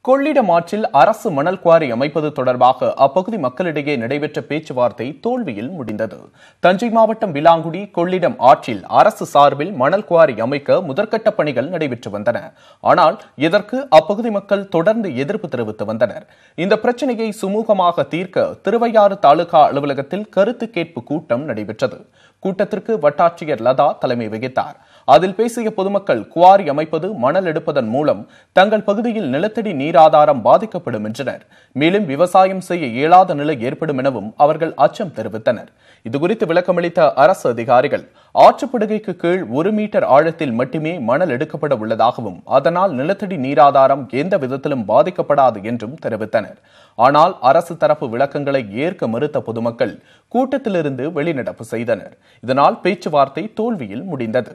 கொள்ளிடம் ஆற்றில் அரசு மணல் குவாரி அமைப்பது தொடர்பாக அப்பகுதி மக்களிடையே நடைபெற்ற பேச்சுவார்த்தை தோல்வியில் முடிந்தது தஞ்சை மாவட்டம் விலாங்குடி கொள்ளிடம் ஆற்றில் அரசு சார்பில் மணல் குவாரி அமைக்க முதற்கட்ட பணிகள் நடைபெற்று வந்தன ஆனால் இதற்கு அப்பகுதி மக்கள் தொடர்ந்து எதிர்ப்பு தெரிவித்து வந்தனர் இந்த பிரச்சனையை சுமூகமாக தீர்க்க திருவையாறு தாலுகா அலுவலகத்தில் கருத்து கேட்பு கூட்டம் நடைபெற்றது கூட்டத்திற்கு வட்டாட்சியர் லதா தலைமை வகித்தார் அதில் பேசிய பொதுமக்கள் குவாரி அமைப்பது மணல் எடுப்பதன் மூலம் தங்கள் பகுதியில் நிலத்தடி நீராதாரம் பாதிக்கப்படும் என்றனர் மேலும் விவசாயம் செய்ய இயலாத நிலை ஏற்படும் எனவும் அவர்கள் அச்சம் தெரிவித்தனர் இதுகுறித்து விளக்கமளித்த அரசு அதிகாரிகள் ஆற்றுப்படுகைக்கு கீழ் ஒரு மீட்டர் ஆழத்தில் மட்டுமே மணல் எடுக்கப்பட உள்ளதாகவும் அதனால் நிலத்தடி நீராதாரம் எந்த விதத்திலும் பாதிக்கப்படாது என்றும் தெரிவித்தனர் ஆனால் அரசு தரப்பு விளக்கங்களை ஏற்க மறுத்த பொதுமக்கள் கூட்டத்திலிருந்து வெளிநடப்பு செய்தனர் இதனால் பேச்சுவார்த்தை தோல்வியில் முடிந்தது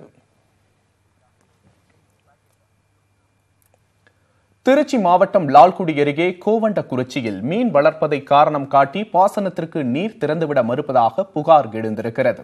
திருச்சி மாவட்டம் லால்குடி அருகே கோவண்டக்குறிச்சியில் மீன் வளர்ப்பதை காரணம் காட்டி பாசனத்திற்கு நீர் திறந்துவிட மறுப்பதாக புகார் எழுந்திருக்கிறது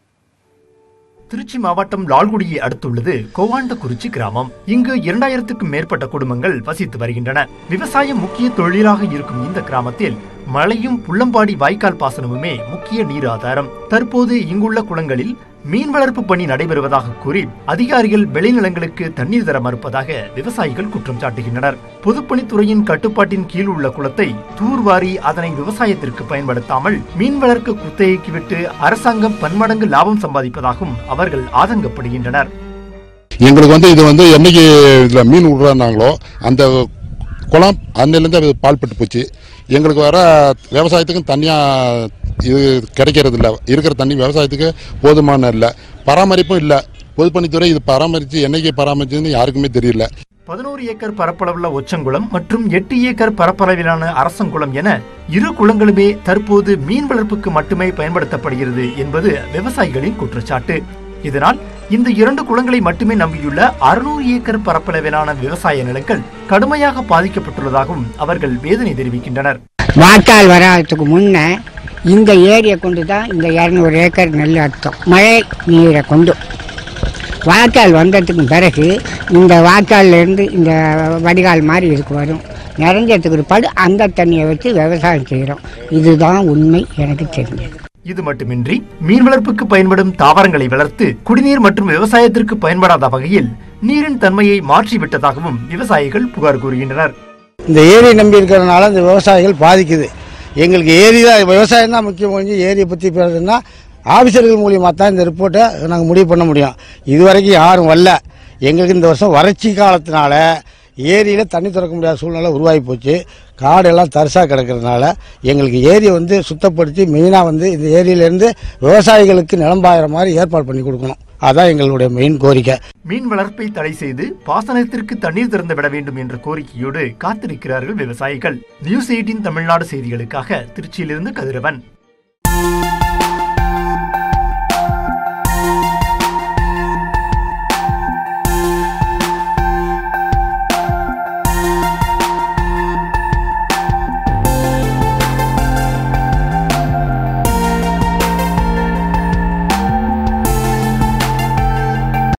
திருச்சி மாவட்டம் லால்குடியை அடுத்துள்ளது கோவாண்டகுறிச்சி கிராமம் இங்கு இரண்டாயிரத்துக்கும் மேற்பட்ட குடும்பங்கள் வசித்து வருகின்றன விவசாயம் முக்கிய தொழிலாக இருக்கும் இந்த கிராமத்தில் மழையும் புள்ளம்பாடி வாய்க்கால் பாசனமுமே முக்கிய நீர் ஆதாரம் தற்போது இங்குள்ள குளங்களில் மீன் வளர்ப்பு பணி நடைபெறுவதாக கூறி அதிகாரிகள் விளைநிலங்களுக்கு தண்ணீர் தர மறுப்பதாக விவசாயிகள் குற்றம் சாட்டுகின்றனர் பொதுப்பணித்துறையின் கட்டுப்பாட்டின் கீழ் உள்ள குளத்தை தூர்வாரி அதனை விவசாயத்திற்கு பயன்படுத்தாமல் மீன் வளர்க்க குத்தகைக்கு விட்டு அரசாங்கம் பன்மடங்கு லாபம் சம்பாதிப்பதாகவும் அவர்கள் ஆதங்கப்படுகின்றனர் எங்களுக்கு வந்து இது வந்து என்னைக்கு இதில் மீன் விடுறாங்களோ அந்த குளம் அன்னிலேருந்து அது பால்பட்டு போச்சு எங்களுக்கு வர விவசாயத்துக்கும் தனியாக இது கிடைக்கிறது இல்லை இருக்கிற தண்ணி விவசாயத்துக்கு போதுமான இல்லை பராமரிப்பும் இல்லை பொதுப்பணித்துறை இது பராமரித்து என்னைக்கு பராமரிச்சதுன்னு யாருக்குமே தெரியல பதினோரு ஏக்கர் பரப்பளவுள்ள ஒச்சங்குளம் மற்றும் எட்டு ஏக்கர் பரப்பளவிலான அரசங்குளம் என இரு குளங்களுமே தற்போது மீன் வளர்ப்புக்கு மட்டுமே பயன்படுத்தப்படுகிறது என்பது விவசாயிகளின் குற்றச்சாட்டு இதனால் இந்த இரண்டு குளங்களை மட்டுமே நம்பியுள்ள அறுநூறு ஏக்கர் பரப்பளவிலான விவசாய நிலங்கள் கடுமையாக பாதிக்கப்பட்டுள்ளதாகவும் அவர்கள் வேதனை தெரிவிக்கின்றனர் வாய்க்கால் வராததுக்கு முன்ன இந்த ஏரியை கொண்டு தான் இந்த இரநூறு ஏக்கர் நெல் அர்த்தம் மழை நீரை கொண்டு வாய்க்கால் வந்ததுக்கு பிறகு இந்த வாய்க்கால்ல இருந்து இந்த வடிகால் மாதிரி இதுக்கு வரும் நிறைஞ்சதுக்கு பிற்பாடு அந்த தண்ணியை வச்சு விவசாயம் செய்கிறோம் இதுதான் உண்மை எனக்கு தெரிஞ்சது இது மட்டுமின்றி மீன் வளர்ப்புக்கு பயன்படும் தாவரங்களை வளர்த்து குடிநீர் மற்றும் விவசாயத்திற்கு பயன்படாத வகையில் நீரின் தன்மையை மாற்றிவிட்டதாகவும் விவசாயிகள் புகார் கூறுகின்றனர் இந்த ஏரியை நம்பி இருக்கிறதுனால இந்த விவசாயிகள் பாதிக்குது எங்களுக்கு ஏரி தான் விவசாயம் தான் முக்கியம் கொஞ்சம் ஏரியை பற்றி பேசுறதுன்னா ஆஃபீஸர்கள் மூலியமாக தான் இந்த ரிப்போர்ட்டை நாங்கள் முடிவு பண்ண முடியும் இது வரைக்கும் யாரும் வரல எங்களுக்கு இந்த வருஷம் வறட்சி காலத்தினால ஏரியில் தண்ணி திறக்க முடியாத சூழ்நிலை உருவாகி போச்சு காடெல்லாம் தரிசாக கிடக்கிறதுனால எங்களுக்கு ஏரியை வந்து சுத்தப்படுத்தி மெயினாக வந்து இந்த ஏரியிலேருந்து விவசாயிகளுக்கு நிலம்பாயிற மாதிரி ஏற்பாடு பண்ணி கொடுக்கணும் அதான் எங்களுடைய மெயின் கோரிக்கை மீன் வளர்ப்பை தடை செய்து பாசனத்திற்கு தண்ணீர் திறந்து விட வேண்டும் என்ற கோரிக்கையோடு காத்திருக்கிறார்கள் விவசாயிகள் நியூஸ் எயிட்டின் தமிழ்நாடு செய்திகளுக்காக திருச்சியிலிருந்து கதிரவன்